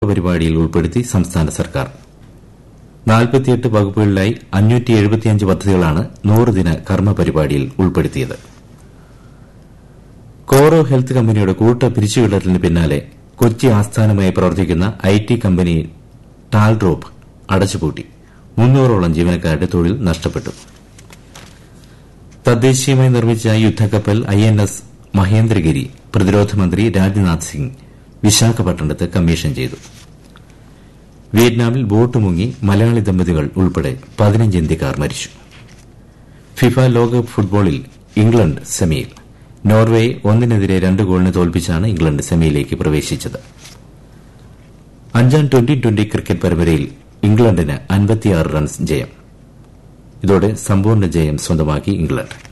പരിപാടിയിൽ ഉൾപ്പെടുത്തി സംസ്ഥാന സർക്കാർ നാൽപ്പത്തിയെട്ട് വകുപ്പുകളിലായി അഞ്ഞൂറ്റി എഴുപത്തിയഞ്ച് പദ്ധതികളാണ് നൂറുദിന കർമ്മ പരിപാടിയിൽ ഉൾപ്പെടുത്തിയത് കോറോ ഹെൽത്ത് കമ്പനിയുടെ കൂട്ട പിരിച്ചുവിടലിന് പിന്നാലെ കൊച്ചി ആസ്ഥാനമായി പ്രവർത്തിക്കുന്ന ഐ ടി കമ്പനി ടാൽഡ്രോപ്പ് അടച്ചുപൂട്ടി മുന്നൂറോളം ജീവനക്കാരുടെ തൊഴിൽ നഷ്ടപ്പെട്ടു തദ്ദേശീയമായി നിർമ്മിച്ച യുദ്ധക്കപ്പൽ ഐ എൻ എസ് മഹേന്ദ്രഗിരി പ്രതിരോധ മന്ത്രി രാജ്നാഥ് സിംഗ് വിശാഖപട്ടണത്ത് കമ്മീഷൻ ചെയ്തു വിയറ്റ്നാമിൽ ബോട്ട് മുങ്ങി മലയാളി ദമ്പതികൾ ഉൾപ്പെടെ പതിനഞ്ച് ഇന്ത്യക്കാർ മരിച്ചു ഫിഫ ലോകകപ്പ് ഫുട്ബോളിൽ ഇംഗ്ലണ്ട് സെമിയിൽ നോർവേയെ ഒന്നിനെതിരെ രണ്ട് ഗോളിന് തോൽപ്പിച്ചാണ് ഇംഗ്ലണ്ട് സെമിയിലേക്ക് പ്രവേശിച്ചത് അഞ്ചാം ട്വന്റി ട്വന്റി ക്രിക്കറ്റ് പരമ്പരയിൽ ഇംഗ്ലണ്ടിന് അൻപത്തിയാറ് റൺസ് ജയം ഇതോടെ സമ്പൂർണ്ണ ജയം സ്വന്തമാക്കി ഇംഗ്ലണ്ട്